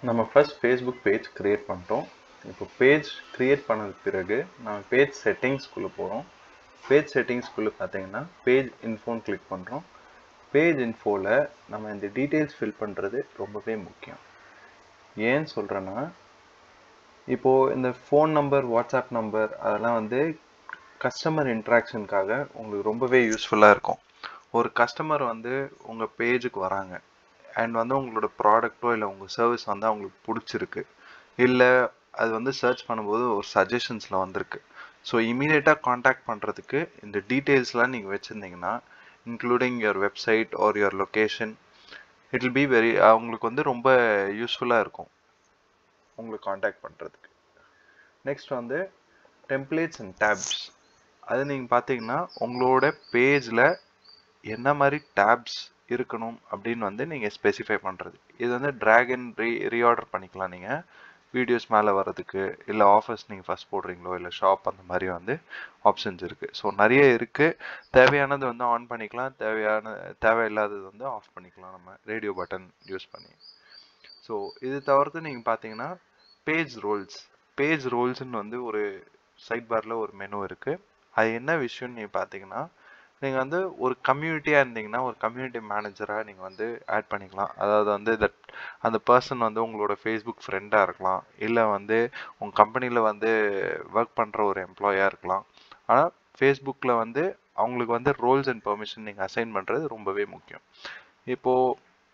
நம்ம first Facebook page create பண்ணிட்டோம் இப்போ பேஜ் க்ரியேட் பண்ணது பிறகு நம்ம பேஜ் செட்டிங்ஸ்குள்ளே போகிறோம் பேஜ் செட்டிங்ஸ்குள்ளே பார்த்தீங்கன்னா பேஜ் இன்ஃபோன்னு கிளிக் பண்ணுறோம் பேஜ் இன்ஃபோவில் நம்ம இந்த டீட்டெயில்ஸ் ஃபில் பண்ணுறது ரொம்பவே முக்கியம் ஏன்னு சொல்கிறேன்னா இப்போது இந்த ஃபோன் நம்பர் வாட்ஸ்அப் நம்பர் அதெல்லாம் வந்து கஸ்டமர் இன்ட்ராக்ஷனுக்காக உங்களுக்கு ரொம்பவே யூஸ்ஃபுல்லாக இருக்கும் ஒரு கஸ்டமர் வந்து உங்கள் பேஜுக்கு வராங்க அண்ட் வந்து உங்களோட ப்ராடக்ட்டோ இல்லை உங்கள் சர்வீஸ் வந்து அவங்களுக்கு பிடிச்சிருக்கு இல்லை அது வந்து சர்ச் பண்ணும்போது ஒரு சஜஷன்ஸில் வந்திருக்கு ஸோ இமீடியட்டாக காண்டாக்ட் பண்ணுறதுக்கு இந்த டீட்டெயில்ஸ்லாம் நீங்கள் வச்சுருந்தீங்கன்னா including your website or your location it will be very அவங்களுக்கு வந்து ரொம்ப யூஸ்ஃபுல்லாக இருக்கும் உங்களுக்கு காண்டாக்ட் பண்ணுறதுக்கு நெக்ஸ்ட் வந்து டெம்ப்ளேட்ஸ் அண்ட் டேப்ஸ் அது நீங்கள் பார்த்தீங்கன்னா உங்களோட பேஜில் என்ன மாதிரி டேப்ஸ் இருக்கணும் அப்படின்னு வந்து நீங்கள் ஸ்பெசிஃபை பண்ணுறது இது வந்து ட்ராக் அண்ட் ரீ ரீஆர்டர் பண்ணிக்கலாம் நீங்கள் வீடியோஸ் மேலே வர்றதுக்கு இல்லை ஆஃபர்ஸ் நீங்கள் ஃபஸ்ட் போடுறீங்களோ இல்லை ஷாப் அந்த மாதிரி வந்து ஆப்ஷன்ஸ் இருக்குது ஸோ நிறைய இருக்குது தேவையானது வந்து ஆன் பண்ணிக்கலாம் தேவையான தேவையில்லாதது வந்து ஆஃப் பண்ணிக்கலாம் நம்ம ரேடியோ பட்டன் யூஸ் பண்ணி ஸோ இது தவிர்த்து நீங்கள் பார்த்தீங்கன்னா பேஜ் ரோல்ஸ் பேஜ் ரோல்ஸ்னு வந்து ஒரு சைட் பாரில் ஒரு மெனு இருக்குது அது என்ன விஷயம்னு நீங்கள் பார்த்தீங்கன்னா நீங்கள் வந்து ஒரு கம்யூனிட்டியாக இருந்தீங்கன்னா ஒரு கம்யூனிட்டி மேனேஜராக நீங்கள் வந்து ஆட் பண்ணிக்கலாம் அதாவது வந்து தட் அந்த பர்சன் வந்து உங்களோட ஃபேஸ்புக் ஃப்ரெண்டாக இருக்கலாம் இல்லை வந்து உங்கள் கம்பெனியில் வந்து ஒர்க் பண்ணுற ஒரு எம்ப்ளாயாக இருக்கலாம் ஆனால் ஃபேஸ்புக்கில் வந்து அவங்களுக்கு வந்து ரோல்ஸ் அண்ட் பெர்மிஷன் நீங்கள் அசைன் பண்ணுறது ரொம்பவே முக்கியம் இப்போது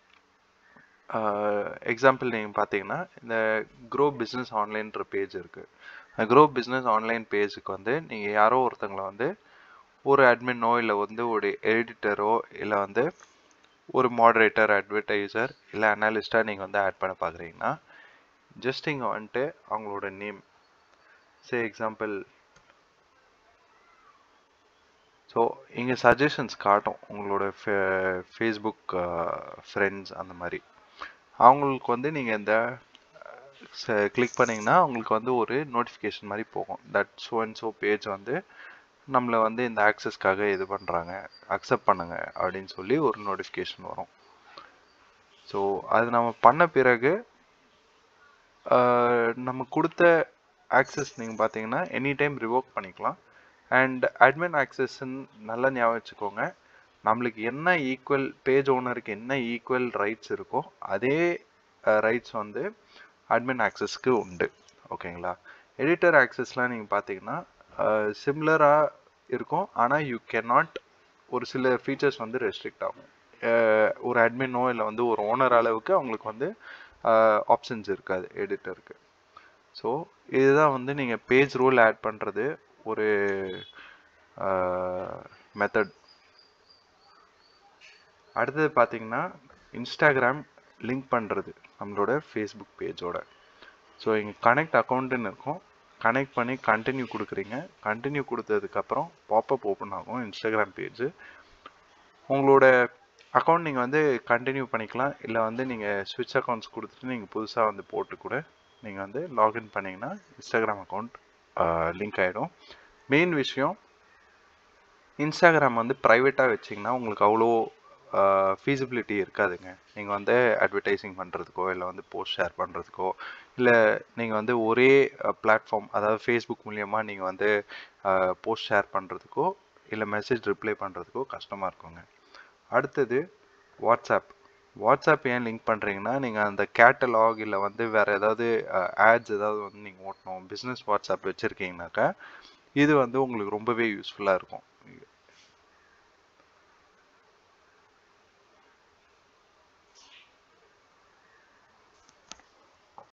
எக்ஸாம்பிள் நீங்கள் பார்த்தீங்கன்னா இந்த க்ரோ பிஸ்னஸ் ஆன்லைன்ற பேஜ் இருக்குது க்ரோ பிஸ்னஸ் ஆன்லைன் பேஜுக்கு வந்து நீங்கள் யாரோ ஒருத்தங்களை வந்து ஒரு அட்மினோ இல்லை வந்து ஒரு எடிட்டரோ இல்லை வந்து ஒரு மாடரேட்டர் அட்வர்டைசர் இல்லை அனாலிஸ்ட்டாக நீங்கள் வந்து ஆட் பண்ண பார்க்குறீங்கன்னா ஜஸ்ட் இங்கே வந்துட்டு அவங்களோட நேம் சே எக்ஸாம்பிள் ஸோ இங்கே சஜஷன்ஸ் காட்டும் உங்களோட ஃபே ஃபேஸ்புக் ஃப்ரெண்ட்ஸ் அந்த மாதிரி அவங்களுக்கு வந்து நீங்கள் இந்த கிளிக் பண்ணிங்கன்னா அவங்களுக்கு வந்து ஒரு நோட்டிஃபிகேஷன் மாதிரி போகும் that so and so page வந்து நம்மளை வந்து இந்த ஆக்சஸ்க்காக இது பண்ணுறாங்க அக்செப்ட் பண்ணுங்க அப்படின்னு சொல்லி ஒரு நோட்டிஃபிகேஷன் வரும் ஸோ அது நம்ம பண்ண பிறகு நம்ம கொடுத்த ஆக்சஸ் நீங்கள் பார்த்தீங்கன்னா எனி டைம் ரிவோக் பண்ணிக்கலாம் அண்ட் அட்மின் ஆக்சஸ்ன்னு நல்லா ஞாபகம் வச்சுக்கோங்க நம்மளுக்கு என்ன ஈக்குவல் பேஜ் ஓனருக்கு என்ன ஈக்குவல் ரைட்ஸ் இருக்கோ அதே ரைட்ஸ் வந்து அட்மின் ஆக்சஸ்க்கு உண்டு ஓகேங்களா எடிட்டர் ஆக்சஸ்லாம் நீங்கள் பார்த்தீங்கன்னா சிம்லராக இருக்கும் ஆனால் யூ கேன் நாட் ஒரு சில ஃபீச்சர்ஸ் வந்து ரெஸ்ட்ரிக்ட் ஆகும் ஒரு அட்மினோ இல்லை வந்து ஒரு ஓனர் அளவுக்கு அவங்களுக்கு வந்து ஆப்ஷன்ஸ் இருக்காது எடிட்டருக்கு ஸோ இதுதான் வந்து நீங்கள் பேஜ் ரூல் ஆட் பண்ணுறது ஒரு மெத்தட் அடுத்தது பார்த்தீங்கன்னா இன்ஸ்டாகிராம் லிங்க் பண்ணுறது நம்மளோட ஃபேஸ்புக் பேஜோட ஸோ இங்கே கனெக்ட் அக்கௌண்ட்டுன்னு இருக்கும் கனெக்ட் பண்ணி கண்டினியூ கொடுக்குறீங்க கண்டினியூ கொடுத்ததுக்கப்புறம் பாப்பப் ஓப்பன் ஆகும் இன்ஸ்டாகிராம் பேஜ் உங்களோட அக்கௌண்ட் நீங்கள் வந்து கண்டினியூ பண்ணிக்கலாம் இல்லை வந்து நீங்கள் ஸ்விட்ச் அக்கௌண்ட்ஸ் கொடுத்துட்டு நீங்கள் புதுசாக வந்து போட்டு கூட நீங்கள் வந்து லாகின் பண்ணிங்கன்னா இன்ஸ்டாகிராம் அக்கௌண்ட் லிங்க் ஆகிடும் மெயின் விஷயம் இன்ஸ்டாகிராம் வந்து ப்ரைவேட்டாக வச்சிங்கன்னா உங்களுக்கு அவ்வளோ ஃபீஸிபிலிட்டி இருக்காதுங்க நீங்கள் வந்து அட்வர்டைஸிங் பண்ணுறதுக்கோ இல்லை வந்து போஸ்ட் ஷேர் பண்ணுறதுக்கோ இல்லை நீங்கள் வந்து ஒரே பிளாட்ஃபார்ம் அதாவது ஃபேஸ்புக் மூலியமாக நீங்கள் வந்து போஸ்ட் ஷேர் பண்ணுறதுக்கோ இல்லை மெசேஜ் ரிப்ளை பண்ணுறதுக்கோ கஷ்டமாக இருக்குங்க அடுத்தது வாட்ஸ்அப் வாட்ஸ்அப் ஏன் லிங்க் பண்ணுறீங்கன்னா நீங்கள் அந்த கேட்டலாக் இல்லை வந்து வேறு ஏதாவது ஆட்ஸ் ஏதாவது வந்து நீங்கள் ஓட்டணும் பிஸ்னஸ் வாட்ஸ்அப் வச்சுருக்கீங்கனாக்கா இது வந்து உங்களுக்கு ரொம்பவே யூஸ்ஃபுல்லாக இருக்கும்